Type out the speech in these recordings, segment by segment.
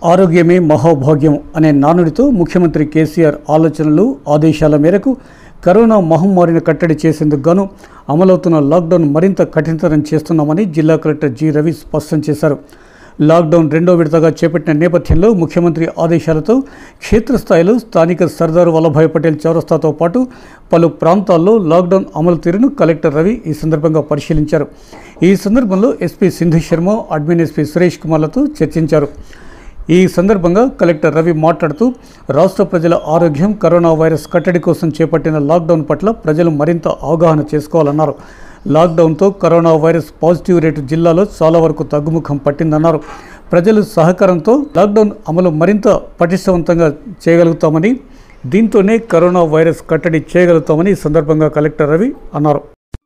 ఆరోగ్యమే మహోభాగ్యం అనే నానుడితో ముఖ్యమంత్రి కేసీఆర్ ఆలోచనలు ఆదేశాల మేరకు కరోనా మహమ్మారిని కట్టడి చేసేందుకు గాను అమలవుతున్న లాక్డౌన్ మరింత కఠినతరం చేస్తున్నామని జిల్లా కలెక్టర్ జి రవి స్పష్టం చేశారు లాక్డౌన్ రెండో విడతగా చేపట్టిన నేపథ్యంలో ముఖ్యమంత్రి ఆదేశాలతో క్షేత్రస్థాయిలో స్థానిక సర్దార్ వల్లభాయ్ పటేల్ చౌరస్తాతో పాటు పలు ప్రాంతాల్లో లాక్డౌన్ అమలు తీరును కలెక్టర్ రవి ఈ సందర్భంగా పరిశీలించారు ఈ సందర్భంలో SP Sindhu Sharma admin SP Suresh కుమార్లతో చర్చించారు ఈ సందర్భంగా కలెక్టర్ రవి మాట్లాడుతూ రాష్ట్ర ప్రజల ఆరోగ్యం కరోనా వైరస్ కట్టడి కోసం చేపట్టిన లాక్డౌన్ పట్ల ప్రజలు మరింత అవగాహన చేసుకోవాలన్నారు లాక్డౌన్తో కరోనా వైరస్ పాజిటివ్ రేటు జిల్లాలో చాలా వరకు తగ్గుముఖం పట్టిందన్నారు ప్రజలు సహకారంతో లాక్డౌన్ అమలు మరింత పటిష్టవంతంగా చేయగలుగుతామని దీంతోనే కరోనా వైరస్ కట్టడి చేయగలుగుతామని ఈ సందర్భంగా కలెక్టర్ రవి అన్నారు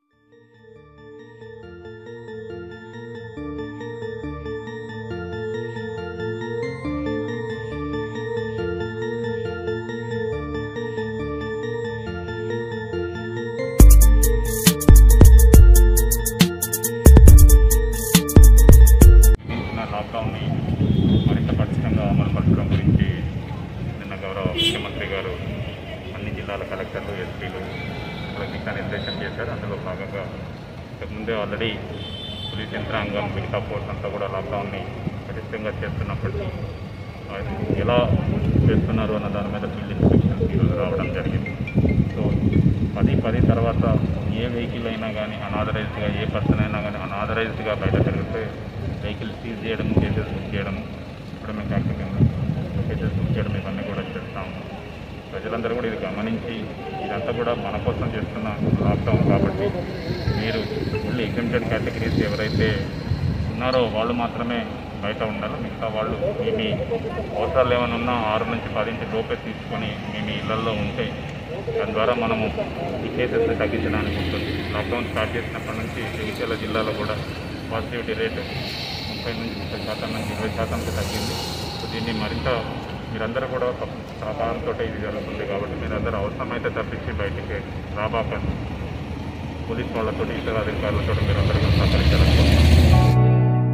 విధించిన లాక్డౌన్ని మరింత పటిష్టంగా అమలుపరచడం గురించి నిన్న గౌరవ ముఖ్యమంత్రి గారు అన్ని జిల్లాల కలెక్టర్లు ఎస్పీలు వాళ్ళకి దిశానిర్దేశం చేశారు అందులో భాగంగా ఇంతకుముందే ఆల్రెడీ పోలీస్ యంత్రాంగం మిగతా ఫోర్స్ అంతా కూడా లాక్డౌన్ని పటిష్టంగా చేస్తున్నప్పటికీ అది ఎలా చేస్తున్నారు అన్న దాని మీద ఫీల్డ్ ఇన్స్పెక్షన్స్ ఈరోజు రావడం జరిగింది సో పది పది తర్వాత ఏ వెహికల్ అయినా కానీ అనాథరైజ్డ్గా ఏ పర్సన్ అయినా కానీ అనాథరైజ్డ్గా బయట తిరిగితే వెహికల్ సీజ్ చేయడం కేసెస్ బుక్ చేయడం ఇప్పుడు మేము యాక్టివ్గా కేసెస్ బుక్ చేయడం ఇవన్నీ కూడా చేస్తాము ప్రజలందరూ కూడా ఇది గమనించి ఇదంతా కూడా మన కోసం చేస్తున్న లాక్డౌన్ కాబట్టి మీరు ఓన్లీ ఎగ్జామ్టెడ్ కేటగిరీస్ ఎవరైతే ఉన్నారో వాళ్ళు మాత్రమే బయట ఉండాలి మిగతా వాళ్ళు మీ మీ అవసరాలు ఏమైనా ఉన్నా ఆరు నుంచి పది నుంచి లోపే తీసుకొని మీ మీ ఇళ్లలో ఉంటే దాని ద్వారా మనము ఈ కేసెస్ని తగ్గించడానికి ఉంటుంది లాక్డౌన్ స్టార్ట్ చేసినప్పటి నుంచి జగిత్యాల జిల్లాలో కూడా పాజిటివిటీ రేటు ముప్పై నుంచి ముప్పై శాతం నుంచి ఇరవై శాతంకి తగ్గింది సో దీన్ని మరింత మీరందరూ కూడా ఒక సహకారంతో ఇది జరుగుతుంది కాబట్టి మీరందరూ అవసరమైతే తప్పించి బయటికి రాబాకండి పోలీస్ వాళ్ళతో ఇతర అధికారులతో మీరందరూ కూడా సహకరించాలని కోరుతున్నాను.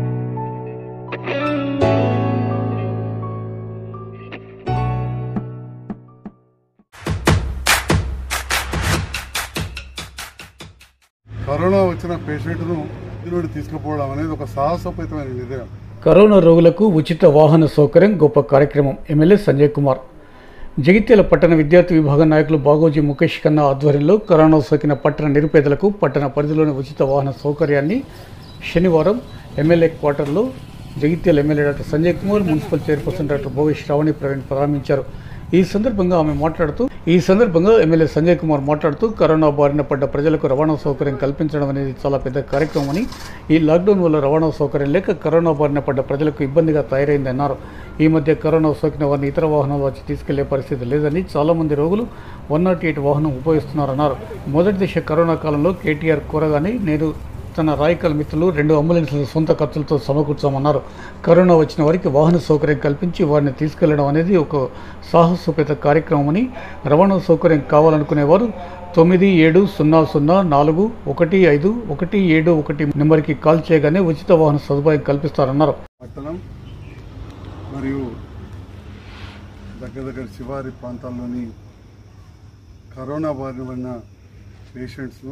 కరోనా వచ్చిన పేషెంట్ను ఇంటి తీసుకుపోవడం అనేది ఒక సాహసోపేతమైన నిర్ణయం కరోనా రోగులకు ఉచిత వాహన సౌకర్యం గొప్ప కార్యక్రమం ఎమ్మెల్యే సంజయ్ కుమార్ జగిత్యాల పట్టణ విద్యార్థి విభాగం నాయకులు బాగోజీ ముఖేష్ ఖన్నా ఆధ్వర్యంలో కరోనా సోకిన పట్టణ నిరుపేదలకు పట్టణ పరిధిలోని ఉచిత వాహన సౌకర్యాన్ని శనివారం ఎమ్మెల్యే క్వార్టర్లో Jagtial MLA doctor Sanjay Kumar municipal chairperson doctor Bhogesh Shravani Praveen ప్రారంభించారు ఈ సందర్భంగా ఆమె మాట్లాడుతూ ఈ సందర్భంగా ఎమ్మెల్యే సంజయ్ కుమార్ మాట్లాడుతూ కరోనా బారిన పడ్డ ప్రజలకు రవాణా సౌకర్యం కల్పించడం అనేది చాలా పెద్ద కార్యక్రమం అని ఈ లాక్డౌన్ వల్ల రవాణా సౌకర్యం లేక కరోనా బారిన పడ్డ ప్రజలకు ఇబ్బందిగా తయారైందన్నారు ఈ మధ్య కరోనా సోకిన వారిని ఇతర వాహనాలు వచ్చి తీసుకెళ్లే పరిస్థితి లేదని చాలామంది రోగులు వన్ నాట్ ఎయిట్ వాహనం ఉపయోగిస్తున్నారన్నారు మొదటి దశ కరోనా కాలంలో కేటీఆర్ కోరగానే నేను తన రాయకల్ మిత్రులు రెండు అంబులెన్స్ల సొంత ఖర్చులతో సమకూర్చామన్నారు కరోనా వచ్చిన వారికి వాహన సౌకర్యం కల్పించి వారిని తీసుకెళ్లడం అనేది ఒక సాహసోపేత కార్యక్రమం అని రవాణా సౌకర్యం కావాలనుకునేవారు తొమ్మిది ఏడు సున్నా సున్నా నాలుగు ఒకటి ఐదు ఒకటి ఏడు ఒకటి నెంబర్కి కాల్ చేయగానే ఉచిత వాహన సదుపాయం కల్పిస్తారన్నారు పట్టణం మరియు దగ్గర దగ్గర శివారి ప్రాంతాల్లోని కరోనా బారిన పడిన పేషెంట్స్ను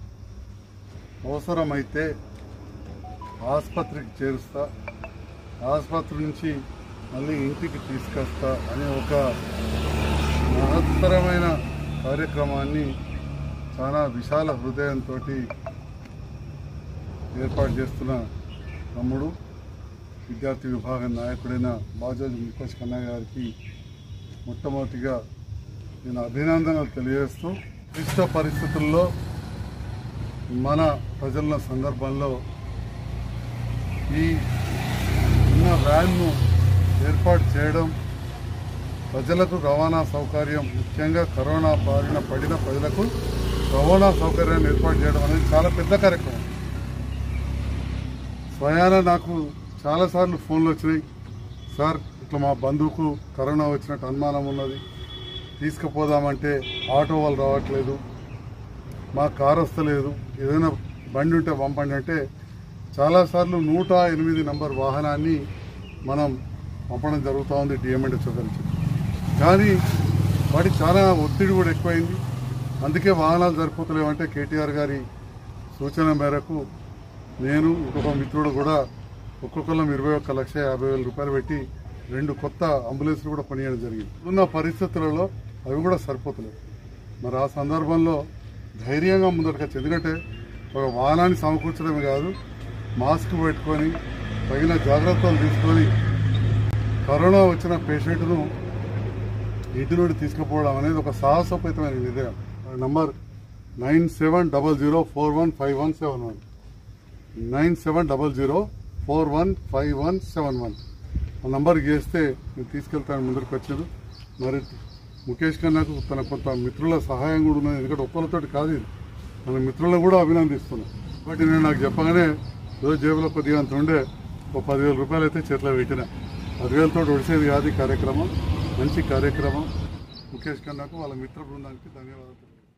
అవసరమైతే ఆసుపత్రికి చేరుస్తా ఆసుపత్రి నుంచి మళ్ళీ ఇంటికి తీసుకొస్తా అనే ఒక మహత్తరమైన కార్యక్రమాన్ని చాలా విశాల హృదయంతో ఏర్పాటు చేస్తున్న తమ్ముడు విద్యార్థి విభాగం నాయకుడైన బాజోజు ముఖేష్ కన్నా గారికి మొట్టమొదటిగా నేను అభినందనలు తెలియజేస్తూ క్లిష్ట పరిస్థితుల్లో మన ప్రజల సందర్భంలో ఈ చిన్న వ్యాన్ను ఏర్పాటు చేయడం ప్రజలకు రవాణా సౌకర్యం ముఖ్యంగా కరోనా బారిన పడిన ప్రజలకు రవాణా సౌకర్యాన్ని ఏర్పాటు చేయడం అనేది చాలా పెద్ద కార్యక్రమం స్వయాన నాకు చాలాసార్లు ఫోన్లు వచ్చినాయి సార్ ఇట్లా మా బంధువుకు కరోనా వచ్చినట్టు అనుమానం ఉన్నది తీసుకుపోదామంటే ఆటో వాళ్ళు రావట్లేదు మా కారు వస్తలేదు ఏదైనా బండి ఉంటే పంపండి అంటే చాలాసార్లు నూట ఎనిమిది నంబర్ వాహనాన్ని మనం పంపడం జరుగుతూ ఉంది డిఎంఎండ్హెచ్ఓ నుంచి కానీ వాటికి చాలా ఒత్తిడి కూడా ఎక్కువైంది అందుకే వాహనాలు సరిపోతలేవంటే కేటీఆర్ గారి సూచన మేరకు నేను ఇంకొక మిత్రుడు కూడా ఒక్కొక్కరం ఇరవై ఒక్క లక్ష యాభై వేల రూపాయలు పెట్టి రెండు కొత్త అంబులెన్స్లు కూడా కొనియడం జరిగింది ఉన్న పరిస్థితులలో అవి కూడా సరిపోతలేవు మరి ఆ సందర్భంలో ధైర్యంగా ముందరకొచ్చి ఎందుకంటే ఒక వాహనాన్ని సమకూర్చడమే కాదు మాస్క్ పెట్టుకొని తగిన జాగ్రత్తలు తీసుకొని కరోనా వచ్చిన పేషెంట్ను ఇంటి నుండి తీసుకుపోవడం అనేది ఒక సాహసోపేతమైన నిర్ణయం number nine seven double zero four one five one seven one nine seven double zero four one five one seven one ఆ నంబర్కి చేస్తే నేను తీసుకెళ్తాను ముందరికి వచ్చారు మరి ముఖేష్ కన్నాకు తన కొంత మిత్రుల సహాయం కూడా ఉన్నది ఎందుకంటే ఒక్కరితోటి కాదు ఇది మన మిత్రులను కూడా అభినందిస్తున్నాను కాబట్టి నేను నాకు చెప్పగానే ఏదో జేబులో కొద్దిగా అంత ఉండే ఒక పదివేల రూపాయలు అయితే చేతిలో పెట్టిన పదివేలతో ఒడిసేది కాదు ఈ కార్యక్రమం మంచి కార్యక్రమం ముఖేష్ కన్నాకు వాళ్ళ మిత్ర బృందానికి ధన్యవాదాలు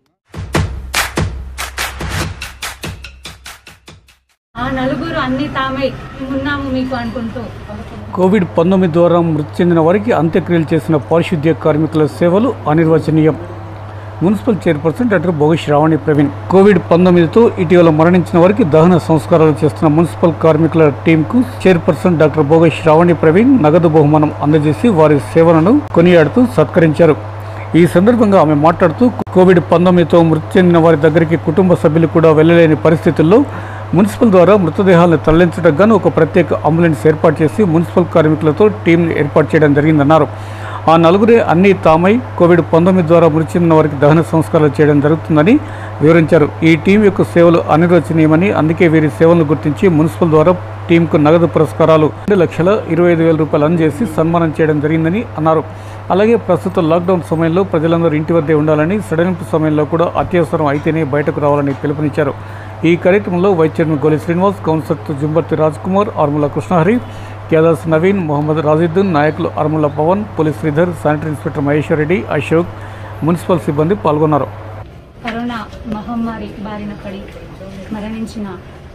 ఆ నలుగురు అన్ని తామై ఉన్నాము మీకు అనుకుంటూ కోవిడ్ పంతొమ్మిది ద్వారా మృతి చెందిన వారికి అంత్యక్రియలు చేసిన పారిశుద్ధ్య కార్మికుల సేవలు అనిర్వచనీయం మున్సిపల్ చైర్పర్సన్ డాక్టర్ భోగ శ్రావణి ప్రవీణ్ కోవిడ్ పంతొమ్మిదితో ఇటీవల మరణించిన వారికి దహన సంస్కారాలు చేస్తున్న మున్సిపల్ కార్మికుల టీంకు చైర్పర్సన్ డాక్టర్ భోగ శ్రావణి ప్రవీణ్ నగదు బహుమానం అందజేసి వారి సేవలను కొనియాడుతూ సత్కరించారు ఈ సందర్భంగా ఆమె మాట్లాడుతూ కోవిడ్ పంతొమ్మిదితో మృతి చెందిన వారి దగ్గరికి కుటుంబ సభ్యులు కూడా వెళ్ళలేని పరిస్థితుల్లో మున్సిపల్ ద్వారా మృతదేహాలను తరలించడానికి గాను ఒక ప్రత్యేక అంబులెన్స్ ఏర్పాటు చేసి మున్సిపల్ కార్మికులతో టీంను ఏర్పాటు చేయడం జరిగిందన్నారు ఆ నలుగురే అన్ని తామై కోవిడ్ పంతొమ్మిది ద్వారా మృతి చెందిన వారికి దహన సంస్కారాలు చేయడం జరుగుతుందని వివరించారు ఈ టీం యొక్క సేవలు అనిర్వచనీయమని అందుకే వీరి సేవలను గుర్తించి మున్సిపల్ ద్వారా టీంకు నగదు పురస్కారాలు రెండు లక్షల ఇరవై ఐదు వేల రూపాయలు అందజేసి సన్మానం చేయడం జరిగిందని అన్నారు అలాగే ప్రస్తుత లాక్డౌన్ సమయంలో ప్రజలందరూ ఇంటి వద్దే ఉండాలని సడలింపు సమయంలో కూడా అత్యవసరం అయితేనే బయటకు రావాలని పిలుపునిచ్చారు ఈ కార్యక్రమంలో vice chairman Goli Srinivas councillor Jumbarthi Raj Kumar Armula Krishnahari Kedas Naveen Mohammed Rajiddin నాయకులు Armula Pavan police Sridhar sanitary inspector Maheshwar Reddy Ashok municipal సిబ్బంది పాల్గొన్నారు కరోనా మహమ్మారి బారిన పడి మరణించిన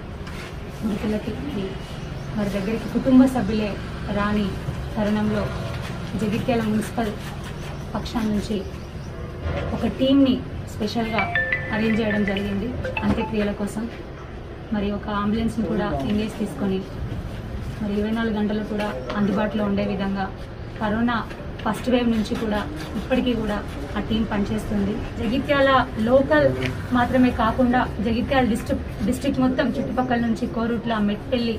మృతులకి వారి దగ్గరికి కుటుంబ సభ్యులే రాని తరుణంలో జగిత్యాల మున్సిపల్ పక్షాల నుంచి ఒక టీంని స్పెషల్గా అరేంజ్ చేయడం జరిగింది అంత్యక్రియల కోసం మరి ఒక అంబులెన్స్ని కూడా ఎంగేజ్ తీసుకొని మరి ఇరవై నాలుగు గంటలు కూడా అందుబాటులో ఉండే విధంగా కరోనా ఫస్ట్ వేవ్ నుంచి కూడా ఇప్పటికీ కూడా ఆ టీం పనిచేస్తుంది జగిత్యాల లోకల్ మాత్రమే కాకుండా జగిత్యాల డిస్ట్రిక్ట్ డిస్ట్రిక్ట్ మొత్తం చుట్టుపక్కల నుంచి కోరుట్ల మెట్పల్లి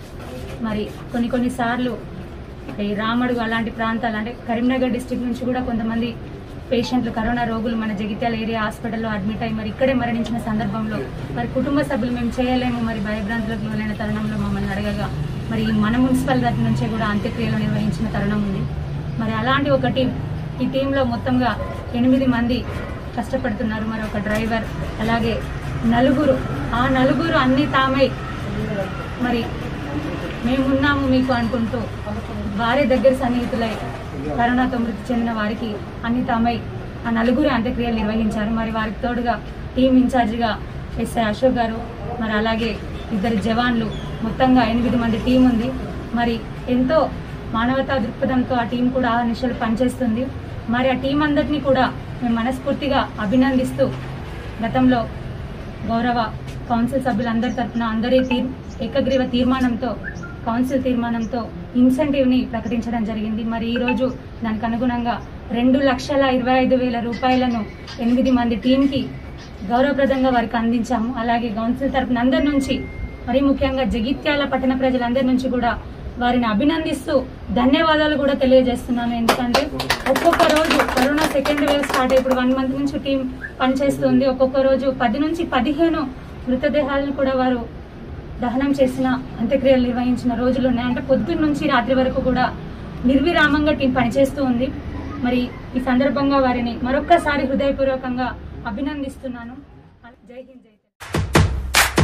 మరి కొన్ని కొన్ని సార్లు ఈ రామడుగు అలాంటి ప్రాంతాలు అంటే కరీంనగర్ డిస్ట్రిక్ట్ నుంచి కూడా కొంతమంది పేషెంట్లు కరోనా రోగులు మన జగిత్యాల ఏరియా హాస్పిటల్లో అడ్మిట్ అయ్యి మరి ఇక్కడే మరణించిన సందర్భంలో మరి కుటుంబ సభ్యులు మేము చేయలేము మరి భయభ్రాంతులకు లోనైన తరుణంలో మమ్మల్ని అడగగా మరి మన మున్సిపల్ తరఫు నుంచే కూడా అంత్యక్రియలు నిర్వహించిన తరుణం ఉంది మరి అలాంటి ఒక టీం ఈ టీంలో మొత్తంగా ఎనిమిది మంది కష్టపడుతున్నారు మరి ఒక డ్రైవర్ అలాగే నలుగురు ఆ నలుగురు అన్ని తామై మరి మేమున్నాము మీకు అనుకుంటూ వారి దగ్గర సన్నిహితులై కరోనాతో మృతి చెందిన వారికి అన్ని తామై ఆ నలుగురు అంత్యక్రియలు నిర్వహించారు మరి వారికి తోడుగా టీం ఇన్ఛార్జిగా ఎస్ఐ అశోక్ గారు మరి అలాగే ఇద్దరు జవాన్లు మొత్తంగా ఎనిమిది మంది టీం ఉంది మరి ఎంతో మానవతా దృక్పథంతో ఆ టీం కూడా ఆ నిశలు పనిచేస్తుంది మరి ఆ టీం అందరినీ కూడా మేము మనస్ఫూర్తిగా అభినందిస్తూ గతంలో గౌరవ కౌన్సిల్ సభ్యులందరి తరఫున అందరి తీర్ ఏకగ్రీవ తీర్మానంతో కౌన్సిల్ తీర్మానంతో ఇన్సెంటివ్ని ప్రకటించడం జరిగింది మరి ఈరోజు దానికి అనుగుణంగా రెండు లక్షల ఇరవై ఐదు వేల రూపాయలను ఎనిమిది మంది టీంకి గౌరవప్రదంగా వారికి అందించాము అలాగే కౌన్సిల్ తరఫున అందరి నుంచి మరి ముఖ్యంగా జగిత్యాల పట్టణ ప్రజలందరి నుంచి కూడా వారిని అభినందిస్తూ ధన్యవాదాలు కూడా తెలియజేస్తున్నాను ఎందుకంటే ఒక్కొక్క రోజు కరోనా సెకండ్ వేవ్ స్టార్ట్ అయ్యి ఇప్పుడు వన్ మంత్ నుంచి టీం పనిచేస్తుంది ఒక్కొక్క రోజు పది నుంచి పదిహేను మృతదేహాలను కూడా వారు దహనం చేసిన అంత్యక్రియలు నిర్వహించిన రోజులు ఉన్నాయి అంటే పొద్దున్న నుంచి రాత్రి వరకు కూడా నిర్విరామంగా టీం పనిచేస్తూ ఉంది మరి ఈ సందర్భంగా వారిని మరొక్కసారి హృదయపూర్వకంగా అభినందిస్తున్నాను జై హింద్ జై తెలంగాణ.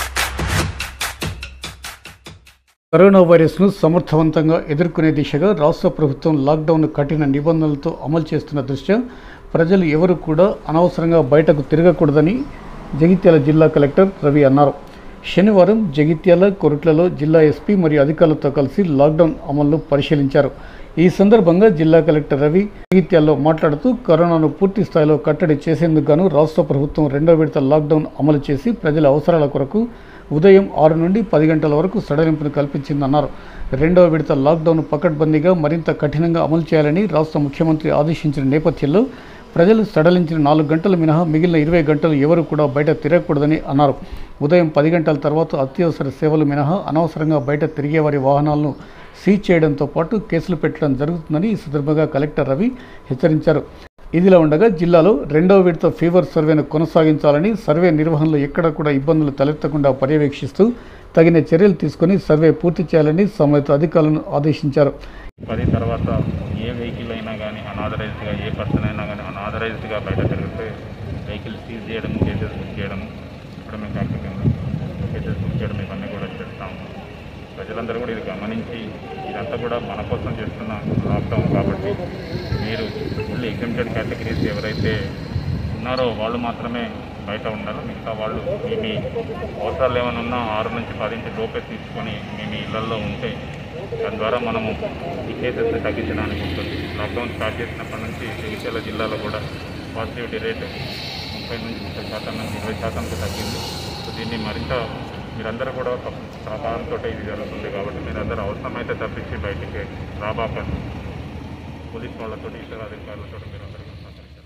కరోనా వైరస్ను సమర్థవంతంగా ఎదుర్కొనే దిశగా రాష్ట్ర ప్రభుత్వం లాక్డౌన్ కఠిన నిబంధనలతో అమలు చేస్తున్న దృష్ట్యా ప్రజలు ఎవరు కూడా అనవసరంగా బయటకు తిరగకూడదని జగిత్యాల జిల్లా కలెక్టర్ రవి అన్నారు శనివారం జగిత్యాల కొరుట్లలో జిల్లా ఎస్పీ మరియు అధికారులతో కలిసి లాక్డౌన్ అమలును పరిశీలించారు ఈ సందర్భంగా జిల్లా కలెక్టర్ రవి జగిత్యాల్లో మాట్లాడుతూ కరోనాను పూర్తి స్థాయిలో కట్టడి చేసేందుకు గాను రాష్ట్ర ప్రభుత్వం రెండో విడత లాక్డౌన్ అమలు చేసి ప్రజల అవసరాల కొరకు ఉదయం ఆరు నుండి పది గంటల వరకు సడలింపును కల్పించిందన్నారు రెండవ విడత లాక్డౌన్ పకడ్బందీగా మరింత కఠినంగా అమలు చేయాలని రాష్ట్ర ముఖ్యమంత్రి ఆదేశించిన నేపథ్యంలో ప్రజలు సడలించిన నాలుగు గంటలు మినహా మిగిలిన ఇరవై గంటలు ఎవరు కూడా బయట తిరగకూడదని అన్నారు ఉదయం పది గంటల తర్వాత అత్యవసర సేవలు మినహా అనవసరంగా బయట తిరిగే వారి వాహనాలను సీజ్ చేయడంతో పాటు కేసులు పెట్టడం జరుగుతుందని ఈ సందర్భంగా కలెక్టర్ రవి హెచ్చరించారు ఇదిలా ఉండగా జిల్లాలో రెండవ విడత ఫీవర్ సర్వేను కొనసాగించాలని సర్వే నిర్వహణలో ఎక్కడ కూడా ఇబ్బందులు తలెత్తకుండా పర్యవేక్షిస్తూ తగిన చర్యలు తీసుకుని సర్వే పూర్తి చేయాలని సంబంధిత అధికారులను ఆదేశించారు పది తర్వాత ఏ వెహికల్ అయినా కానీ అనాథరైజ్డ్గా ఏ పర్సన్ అయినా కానీ అనాథరైజ్డ్గా బయట తిరిగితే వెహికల్ సీజ్ చేయడం కేసెస్ బుక్ చేయడం ఇప్పుడు మేము ఫ్యాక్టరీ కింద కేసెస్ బుక్ చేయడం ఇవన్నీ కూడా చేస్తాము ప్రజలందరూ కూడా ఇది గమనించి ఇదంతా కూడా మన కోసం చేస్తున్న లాక్డౌన్ కాబట్టి మీరు ఫుల్ ఎగ్జామ్టెడ్ కేటగిరీస్ ఎవరైతే ఉన్నారో వాళ్ళు మాత్రమే బయట ఉండాలి మిగతా వాళ్ళు మీ మీ అవసరాలు ఏమైనా ఉన్నా ఆరు నుంచి పది నుంచి లోపే తీసుకొని మీ మీ ఇళ్లలో ఉంటే దాని ద్వారా మనము ఈ కేసెస్ తగ్గించడానికి ఉంటుంది లాక్డౌన్ స్టార్ట్ చేసినప్పటి నుంచి జగిత్యాల జిల్లాలో కూడా పాజిటివిటీ రేట్ ముప్పై నుంచి ముప్పై శాతం నుంచి ఇరవై శాతంకి తగ్గింది సో దీన్ని మరింత మీరందరూ కూడా ఒక సహకారంతో ఇది జరుగుతుంది కాబట్టి మీరందరూ అవసరమైతే తప్పించి బయటికి రాబాకండి పోలీస్ వాళ్ళతో ఇతర అధికారులతో మీరందరూ కూడా సహకరించాలి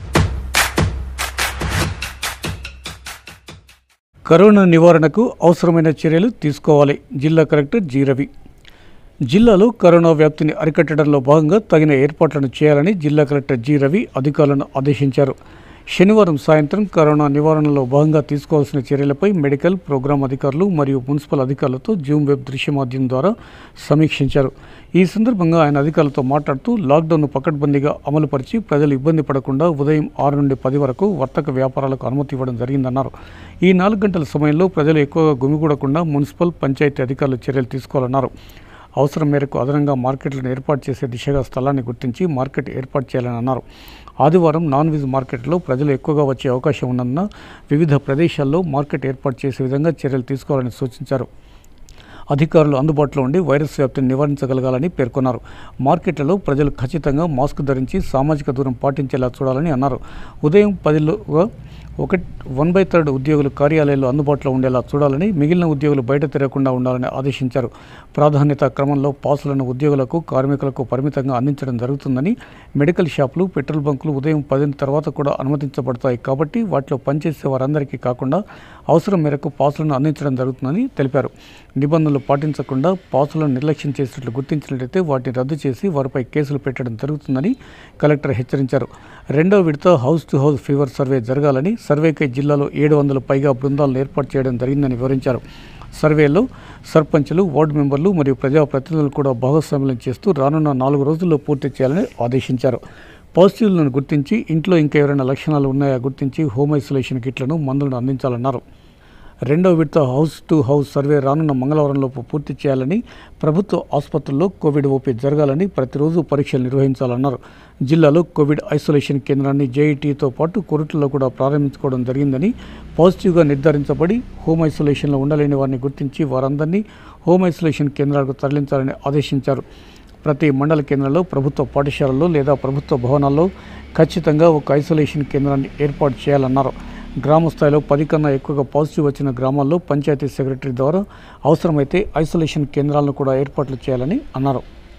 కరోనా నివారణకు అవసరమైన చర్యలు తీసుకోవాలి జిల్లా కలెక్టర్ జి రవి జిల్లాలో కరోనా వ్యాప్తిని అరికట్టడంలో భాగంగా తగిన ఏర్పాట్లను చేయాలని జిల్లా కలెక్టర్ జి రవి అధికారులను ఆదేశించారు శనివారం సాయంత్రం కరోనా నివారణలో భాగంగా తీసుకోవాల్సిన చర్యలపై మెడికల్ ప్రోగ్రాం అధికారులు మరియు మున్సిపల్ అధికారులతో జూమ్ వెబ్ దృశ్య మాధ్యమం ద్వారా సమీక్షించారు ఈ సందర్భంగా ఆయన అధికారులతో మాట్లాడుతూ లాక్డౌన్ను పకడ్బందీగా అమలుపరిచి ప్రజలు ఇబ్బంది పడకుండా ఉదయం ఆరు నుండి పది వరకు వర్తక వ్యాపారాలకు అనుమతి ఇవ్వడం జరిగిందన్నారు ఈ నాలుగు గంటల సమయంలో ప్రజలు ఎక్కువగా గుమిగూడకుండా మున్సిపల్ పంచాయతీ అధికారులు చర్యలు తీసుకోవాలన్నారు అవసరం మేరకు అదనంగా మార్కెట్లను ఏర్పాటు చేసే దిశగా స్థలాన్ని గుర్తించి మార్కెట్ ఏర్పాటు చేయాలని అన్నారు ఆదివారం నాన్ వెజ్ మార్కెట్లో ప్రజలు ఎక్కువగా వచ్చే అవకాశం ఉన్నందున వివిధ ప్రదేశాల్లో మార్కెట్ ఏర్పాటు చేసే విధంగా చర్యలు తీసుకోవాలని సూచించారు అధికారులు అందుబాటులో ఉండి వైరస్ వ్యాప్తిని నివారించగలగాలని పేర్కొన్నారు మార్కెట్లలో ప్రజలు ఖచ్చితంగా మాస్క్ ధరించి సామాజిక దూరం పాటించేలా చూడాలని అన్నారు ఉదయం పదిలోగా ఒక వన్ బై థర్డ్ ఉద్యోగులు కార్యాలయాల్లో అందుబాటులో ఉండేలా చూడాలని మిగిలిన ఉద్యోగులు బయట తిరగకుండా ఉండాలని ఆదేశించారు ప్రాధాన్యత క్రమంలో పాసులను ఉద్యోగులకు కార్మికులకు పరిమితంగా అందించడం జరుగుతుందని మెడికల్ షాపులు పెట్రోల్ బంకులు ఉదయం పది తర్వాత కూడా అనుమతించబడతాయి కాబట్టి వాటిలో పనిచేసే వారందరికీ కాకుండా అవసరం మేరకు పాసులను అందించడం జరుగుతుందని తెలిపారు నిబంధనలు పాటించకుండా పాసులను నిర్లక్ష్యం చేసినట్లు గుర్తించినట్లయితే వాటిని రద్దు చేసి వారిపై కేసులు పెట్టడం జరుగుతుందని కలెక్టర్ హెచ్చరించారు రెండో విడత house to house fever survey జరగాలని సర్వేకై జిల్లాలో ఏడు వందల పైగా బృందాలను ఏర్పాటు చేయడం జరిగిందని వివరించారు సర్వేలో సర్పంచులు వార్డు మెంబర్లు మరియు ప్రజాప్రతినిధులు కూడా భాగస్వామ్యం చేస్తూ రానున్న నాలుగు రోజుల్లో పూర్తి చేయాలని ఆదేశించారు పాజిటివ్లను గుర్తించి ఇంట్లో ఇంకా ఎవరైనా లక్షణాలు ఉన్నాయా గుర్తించి హోమ్ ఐసోలేషన్ కిట్లను మందులను అందించాలన్నారు రెండవ విడత హౌస్ టు హౌస్ సర్వే రానున్న మంగళవారంలోపు పూర్తి చేయాలని ప్రభుత్వ ఆసుపత్రుల్లో కోవిడ్ ఓపీ జరగాలని ప్రతిరోజు పరీక్షలు నిర్వహించాలన్నారు జిల్లాలో కోవిడ్ ఐసోలేషన్ కేంద్రాన్ని జేఈటీతో పాటు కొరుట్లలో కూడా ప్రారంభించుకోవడం జరిగిందని పాజిటివ్గా నిర్ధారించబడి హోమ్ ఐసోలేషన్లో ఉండలేని వారిని గుర్తించి వారందరినీ హోమ్ ఐసోలేషన్ కేంద్రాలకు తరలించాలని ఆదేశించారు ప్రతి మండల కేంద్రంలో ప్రభుత్వ పాఠశాలల్లో లేదా ప్రభుత్వ భవనాల్లో ఖచ్చితంగా ఒక ఐసోలేషన్ కేంద్రాన్ని ఏర్పాటు చేయాలన్నారు గ్రామ స్థాయిలో పది కన్నా ఎక్కువగా పాజిటివ్ వచ్చిన గ్రామాల్లో పంచాయతీ సెక్రటరీ ద్వారా అవసరమైతే ఐసోలేషన్ కేంద్రాలను కూడా ఏర్పాట్లు చేయాలని అన్నారు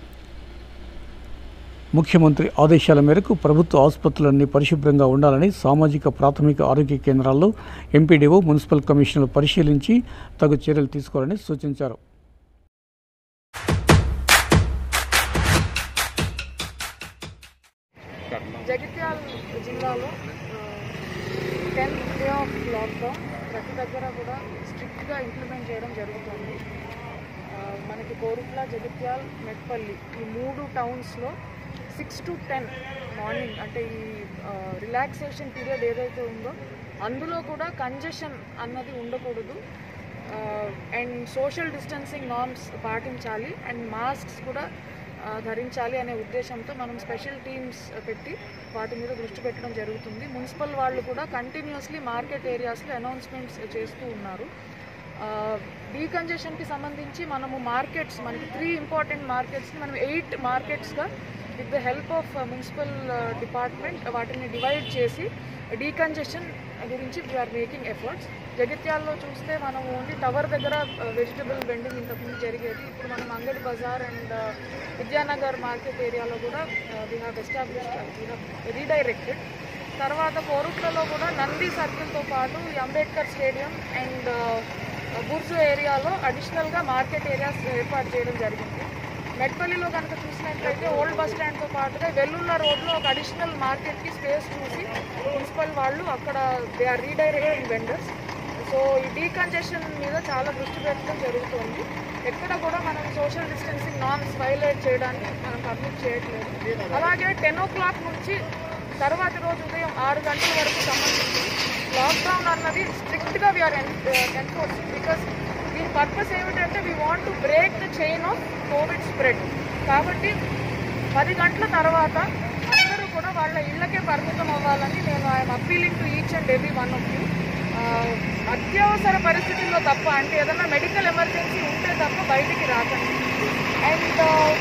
ముఖ్యమంత్రి ఆదేశాల మేరకు ప్రభుత్వ ఆసుపత్రులన్నీ పరిశుభ్రంగా ఉండాలని సామాజిక ప్రాథమిక ఆరోగ్య కేంద్రాల్లో ఎంపీడీఓ మున్సిపల్ కమిషనర్లు పరిశీలించి తగు చర్యలు తీసుకోవాలని సూచించారు జగిత్యాల జిల్లాలో టెన్త్ డే ఆఫ్ లాక్డౌన్ ప్రతి దగ్గర కూడా స్ట్రిక్ట్గా ఇంప్లిమెంట్ చేయడం జరుగుతుంది ఆ, మనకి కోరుట్ల జగిత్యాల్ మెట్పల్లి ఈ మూడు టౌన్స్లో సిక్స్ టు టెన్ మార్నింగ్ అంటే ఈ రిలాక్సేషన్ పీరియడ్ ఏదైతే ఉందో అందులో కూడా కంజెషన్ అన్నది ఉండకూడదు అండ్ సోషల్ డిస్టెన్సింగ్ నార్మ్స్ పాటించాలి అండ్ మాస్క్స్ కూడా ఆ, ధరించాలి అనే ఉద్దేశంతో మనం స్పెషల్ టీమ్స్ పెట్టి వాటి మీద దృష్టి పెట్టడం జరుగుతుంది మున్సిపల్ వాళ్ళు కూడా కంటిన్యూస్లీ మార్కెట్ ఏరియాస్లో అనౌన్స్మెంట్స్ చేస్తూ ఉన్నారు డీకంజెషన్కి సంబంధించి మనము మార్కెట్స్ మనకి త్రీ ఇంపార్టెంట్ మార్కెట్స్ని మనం ఎయిట్ మార్కెట్స్గా with the help of municipal department వాటిని డివైడ్ చేసి డీకంజెషన్ గురించి వీఆర్ మేకింగ్ ఎఫర్ట్స్ జగిత్యాల్లో చూస్తే మనం ఓన్లీ టవర్ దగ్గర వెజిటబుల్ వెండింగ్ ఇంతకుముందు జరిగేది ఇప్పుడు మనం అంగడి బజార్ అండ్ విద్యానగర్ మార్కెట్ ఏరియాలో కూడా we have established we have redirected తర్వాత కోరుట్లలో కూడా నంది సర్కిల్తో పాటు ఈ అంబేద్కర్ స్టేడియం అండ్ బుర్జు ఏరియాలో అడిషనల్గా మార్కెట్ ఏరియాస్ ఏర్పాటు చేయడం జరిగింది మెట్పల్లిలో కనుక చూసినట్లయితే ఓల్డ్ బస్ స్టాండ్తో పాటుగా వెల్లుల్ల రోడ్లో ఒక అడిషనల్ మార్కెట్కి స్పేస్ చూసి మున్సిపల్ వాళ్ళు అక్కడ they are redirecting vendors so ఈ డీకంజెషన్ మీద చాలా దృష్టి పెట్టడం జరుగుతుంది ఎక్కడ కూడా మనం సోషల్ డిస్టెన్సింగ్ నార్మ్స్ వైలేట్ చేయడానికి మనం పర్మిట్ చేయట్లేదు అలాగే టెన్ ఓ క్లాక్ నుంచి తర్వాతి రోజు ఉదయం ఆరు గంటల వరకు సంబంధించి లాక్డౌన్ అన్నది స్ట్రిక్ట్గా వీఆర్ ఎన్ఫోర్సింగ్ బికాస్ దీని పర్పస్ ఏమిటంటే we want to break the chain of COVID spread కాబట్టి పది గంటల తర్వాత అందరూ కూడా వాళ్ళ ఇళ్ళకే పరిమితం అవ్వాలని నేను I'm appealing to each and every one of you అత్యవసర పరిస్థితుల్లో తప్ప అంటే ఏదైనా మెడికల్ ఎమర్జెన్సీ ఉంటే తప్ప బయటికి రాకండి అండ్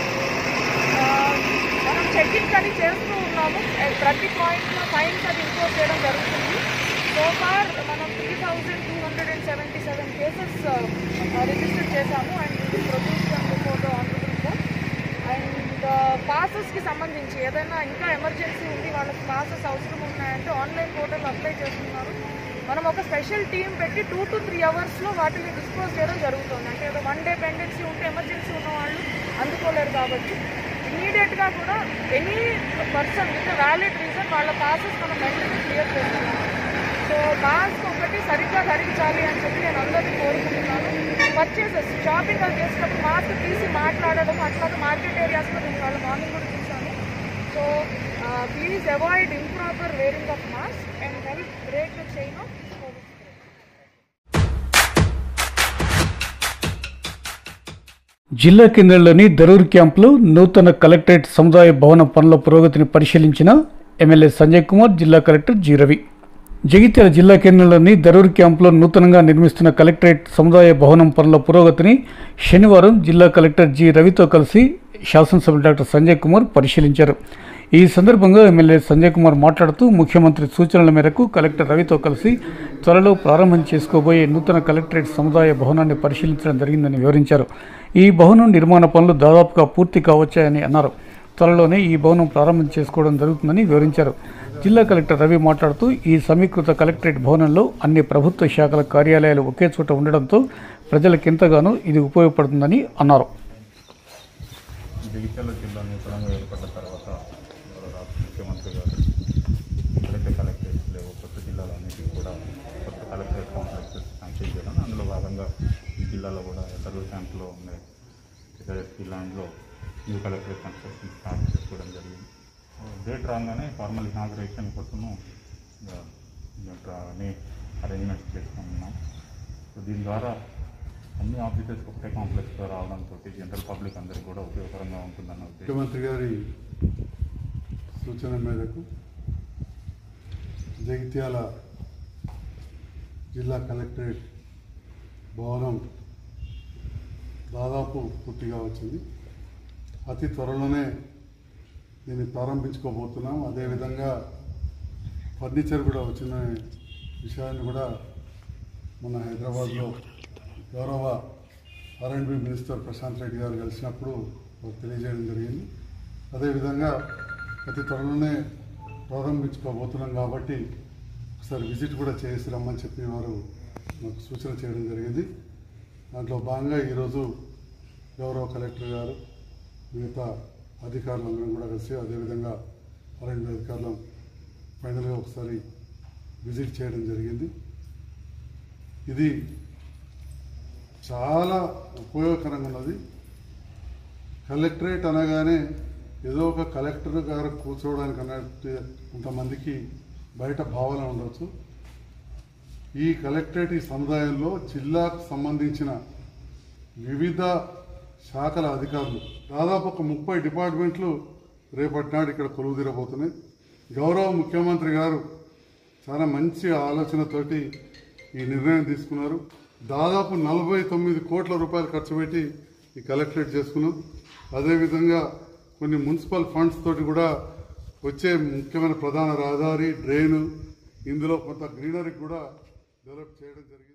మనం చెక్కింగ్ అది చేస్తూ ఉన్నాము అండ్ ప్రతి పాయింట్లో ఫైన్స్ అది ఇంపోజ్ చేయడం జరుగుతుంది సో ఫార్ మనం three thousand two hundred and seventy seven cases register చేశాము and produce before the honourable court and పాసెస్కి సంబంధించి ఏదైనా ఇంకా ఎమర్జెన్సీ ఉంది వాళ్ళకి పాసెస్ అవసరం ఉన్నాయంటే ఆన్లైన్ పోర్టల్ అప్లై చేస్తున్నారు మనం ఒక స్పెషల్ టీం పెట్టి టూ టు త్రీ అవర్స్లో వాటిని డిస్పోజ్ చేయడం జరుగుతుంది అంటే ఏదో వన్ డే పెండెన్సీ ఉంటే ఎమర్జెన్సీ ఉన్న వాళ్ళు అందుకోలేరు కాబట్టి ఇమీడియట్గా కూడా any person with valid reason వాళ్ళ పాసెస్ మనం వెంటనే క్లియర్ చేస్తున్నాము సో మాస్క్ ఒకటి సరిగ్గా ధరించాలి అని చెప్పి నేను అందరినీ కోరుకుంటున్నాను పర్చేసెస్ షాపింగ్ అది చేసినప్పుడు మాస్క్ తీసి మాట్లాడడం అట్లాగే మార్కెట్ ఏరియాస్లో నేను వాళ్ళ మార్నింగ్ కూడా చూసాను so please avoid improper wearing of mask and help break the chain of COVID జిల్లా కేంద్రంలోని దరూర్ క్యాంపులో నూతన కలెక్టరేట్ సముదాయ భవన పనుల పురోగతిని పరిశీలించిన ఎమ్మెల్యే సంజయ్ కుమార్ జిల్లా కలెక్టర్ జి రవి జగిత్యాల జిల్లా కేంద్రంలోని దరూర్ క్యాంపులో నూతనంగా నిర్మిస్తున్న కలెక్టరేట్ సముదాయ భవనం పనుల పురోగతిని శనివారం జిల్లా కలెక్టర్ జి రవితో కలిసి శాసనసభ్యులు డాక్టర్ సంజయ్ కుమార్ పరిశీలించారు ఈ సందర్భంగా ఎమ్మెల్యే సంజయ్ కుమార్ మాట్లాడుతూ ముఖ్యమంత్రి సూచనల మేరకు కలెక్టర్ రవితో కలిసి త్వరలో ప్రారంభం చేసుకోబోయే నూతన కలెక్టరేట్ సముదాయ భవనాన్ని పరిశీలించడం జరిగిందని వివరించారు ఈ భవనం నిర్మాణ పనులు దాదాపుగా పూర్తి కావచ్చాయని అన్నారు త్వరలోనే ఈ భవనం ప్రారంభం చేసుకోవడం జరుగుతుందని వివరించారు జిల్లా కలెక్టర్ రవి మాట్లాడుతూ ఈ సమీకృత కలెక్టరేట్ భవనంలో అన్ని ప్రభుత్వ శాఖల కార్యాలయాలు ఒకే చోట ఉండడంతో ప్రజలకు ఎంతగానో ఇది ఉపయోగపడుతుందని అన్నారు జగిత్యాల జిల్లా నూతనంగా ఏర్పడ్డ తర్వాత గౌరవ రాష్ట్ర ముఖ్యమంత్రి గారు ఎక్కడైతే కలెక్టరేట్స్ లేవో కొత్త జిల్లాలన్నిటికీ కూడా కొత్త కలెక్టరేట్ కాంప్లెక్సెస్ శాంక్షన్ చేయడం అందులో భాగంగా ఈ జిల్లాలో కూడా ఎర్రూరు క్యాంప్లో ఉండే ఎస్పీ ల్యాండ్లో న్యూ కలెక్టరేట్ కన్స్ట్రక్షన్ స్టార్ట్ చేసుకోవడం జరిగింది డేట్ రాగానే ఫార్మల్ ఇనాగ్రేషన్ కోసము అన్ని అరేంజ్మెంట్స్ చేసుకుంటున్నాం సో దీని ద్వారా అన్ని ఆఫీసెస్ ఒకటే కాంప్లెక్స్లో రావడంతో జనరల్ పబ్లిక్ అందరికీ కూడా ఉపయోగకరంగా ఉంటుందన్న ఉద్దేశం ముఖ్యమంత్రి గారి సూచన మేరకు జగిత్యాల జిల్లా కలెక్టరేట్ భవనం దాదాపు పూర్తిగా వచ్చింది అతి త్వరలోనే దీన్ని ప్రారంభించుకోబోతున్నాం అదేవిధంగా ఫర్నిచర్ కూడా వచ్చిన విషయాన్ని కూడా మన హైదరాబాద్లో గౌరవ ఆర్ఎండ్బి మినిస్టర్ ప్రశాంత్ రెడ్డి గారు కలిసినప్పుడు వారు తెలియజేయడం జరిగింది అదేవిధంగా అతి త్వరలోనే ప్రారంభించుకోబోతున్నాం కాబట్టి ఒకసారి విజిట్ కూడా చేసి రమ్మని చెప్పి వారు మాకు సూచన చేయడం జరిగింది దాంట్లో భాగంగా ఈరోజు గౌరవ కలెక్టర్ గారు మిగతా అధికారులందరం కూడా కలిసి అదేవిధంగా ఆర్ఎండ్బి అధికారులు ఫైనల్గా ఒకసారి విజిట్ చేయడం జరిగింది ఇది చాలా ఉపయోగకరంగా ఉన్నది కలెక్టరేట్ అనగానే ఏదో ఒక కలెక్టర్ గారు కూర్చోవడానికి అన్నట్టు కొంతమందికి బయట భావన ఉండొచ్చు ఈ కలెక్టరేట్ ఈ సముదాయంలో జిల్లాకు సంబంధించిన వివిధ శాఖల అధికారులు దాదాపు ఒక ముప్పై డిపార్ట్మెంట్లు రేపటి నాడు ఇక్కడ కొలువు తీరబోతున్నాయి గౌరవ ముఖ్యమంత్రి గారు చాలా మంచి ఆలోచనతోటి ఈ నిర్ణయం తీసుకున్నారు దాదాపు నలభై తొమ్మిది కోట్ల రూపాయలు ఖర్చు పెట్టి ఈ కలెక్టరేట్ చేసుకున్నాం అదేవిధంగా కొన్ని మున్సిపల్ ఫండ్స్ తోటి కూడా వచ్చే ముఖ్యమైన ప్రధాన రహదారి డ్రైన్ ఇందులో కొంత గ్రీనరీ కూడా డెవలప్ చేయడం జరిగింది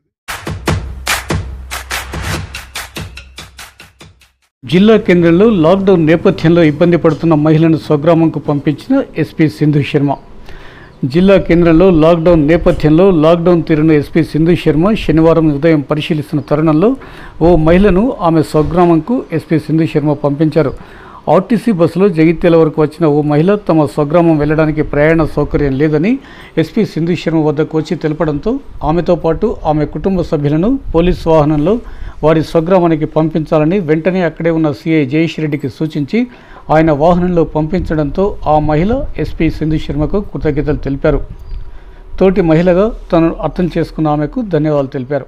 జిల్లా కేంద్రంలో లాక్డౌన్ నేపథ్యంలో ఇబ్బంది పడుతున్న మహిళను స్వగ్రామంకు పంపించిన ఎస్పీ సింధు శర్మ జిల్లా కేంద్రంలో లాక్డౌన్ నేపథ్యంలో లాక్డౌన్ తీరును ఎస్పీ సింధు శర్మ శనివారం ఉదయం పరిశీలిస్తున్న తరుణంలో ఓ మహిళను ఆమె స్వగ్రామంకు ఎస్పీ సింధు శర్మ పంపించారు ఆర్టీసీ బస్సులో జగిత్యాల వరకు వచ్చిన ఓ మహిళ తమ స్వగ్రామం వెళ్లడానికి ప్రయాణ సౌకర్యం లేదని ఎస్పీ సింధు శర్మ వద్దకు వచ్చి తెలపడంతో ఆమెతో పాటు ఆమె కుటుంబ సభ్యులను పోలీసు వాహనంలో వారి స్వగ్రామానికి పంపించాలని వెంటనే అక్కడే ఉన్న సీఐ జయేష్ రెడ్డికి సూచించి ఆయన వాహనంలో పంపించడంతో ఆ మహిళ ఎస్పీ సింధు శర్మకు కృతజ్ఞతలు తెలిపారు తోటి మహిళగా తను అర్థం చేసుకున్న ఆమెకు ధన్యవాదాలు తెలిపారు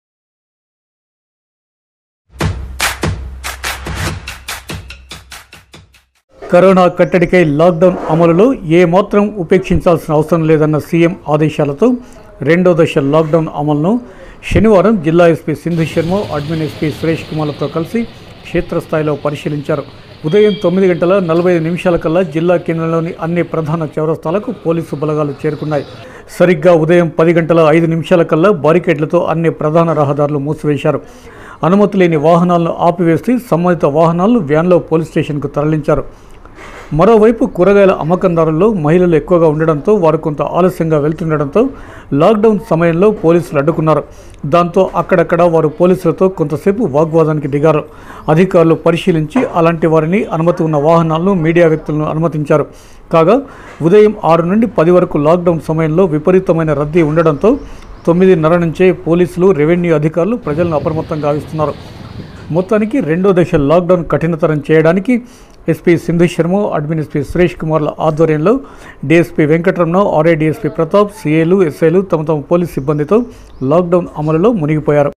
కరోనా కట్టడికై లాక్డౌన్ అమలులో ఏ మాత్రం ఉపేక్షించాల్సిన అవసరం లేదన్న సీఎం ఆదేశాలతో రెండో దశ లాక్డౌన్ అమలును శనివారం జిల్లా SP Sindhu Sharma admin SP Suresh కుమార్లతో కలిసి క్షేత్రస్థాయిలో పరిశీలించారు ఉదయం తొమ్మిది గంటల నలభై ఐదు నిమిషాల కల్లా జిల్లా కేంద్రంలోని అన్ని ప్రధాన చౌరస్తాలకు పోలీసు బలగాలు చేరుకున్నాయి సరిగ్గా ఉదయం పది గంటల ఐదు నిమిషాల కల్లా బారికేడ్లతో అన్ని ప్రధాన రహదారులు మూసివేశారు అనుమతి లేని వాహనాలను ఆపివేసి సంబంధిత వాహనాలను వ్యాన్లో పోలీస్ స్టేషన్కు తరలించారు మరోవైపు కూరగాయల అమ్మకందారుల్లో మహిళలు ఎక్కువగా ఉండడంతో వారు కొంత ఆలస్యంగా వెళ్తుండడంతో లాక్డౌన్ సమయంలో పోలీసులు అడ్డుకున్నారు దాంతో అక్కడక్కడ వారు పోలీసులతో కొంతసేపు వాగ్వాదానికి దిగారు అధికారులు పరిశీలించి అలాంటి వారిని అనుమతి ఉన్న వాహనాలను మీడియా వ్యక్తులను అనుమతించారు కాగా ఉదయం ఆరు నుండి పది వరకు లాక్డౌన్ సమయంలో విపరీతమైన రద్దీ ఉండడంతో తొమ్మిదిన్నర నుంచే పోలీసులు రెవెన్యూ అధికారులు ప్రజలను అప్రమత్తం గావిస్తున్నారు మొత్తానికి రెండో దశ లాక్డౌన్ కఠినతరం చేయడానికి SP Sindhu Sharma admin SP Suresh కుమార్ల ఆధ్వర్యంలో DSP Venkataramana RA DSP Pratap సీఏలు ఎస్ఐలు తమ తమ పోలీస్ సిబ్బందితో లాక్డౌన్ అమలులో మునిగిపోయారు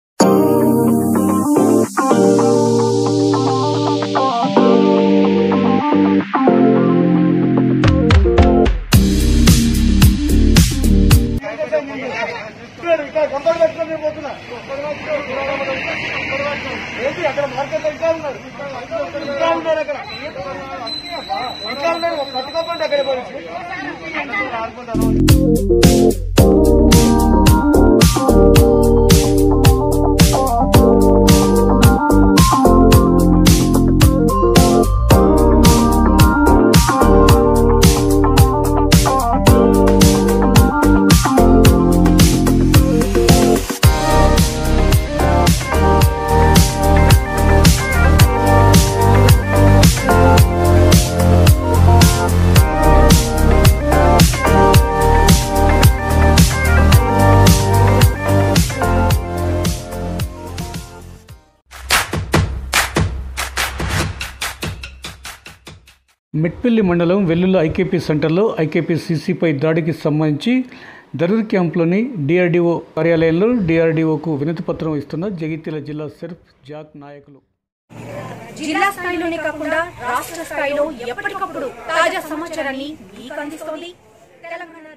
మెట్పల్లి మండలం వెల్లుల ఐకేపీ సెంటర్లో ఐకేపీ సీసీపై దాడికి సంబంధించి దరూర్ క్యాంప్లోని డిఆర్డీఓ కార్యాలయంలో డిఆర్డీఓకు వినతి పత్రం ఇస్తున్న జగిత్యాల జిల్లా సెర్ఫ్ జాక్ నాయకులు జిల్లా స్థాయిలోనే కాకుండా రాష్ట్ర స్థాయిలో ఎప్పటికప్పుడు తాజా సమాచారాన్ని మీకు అందిస్తోంది తెలంగాణ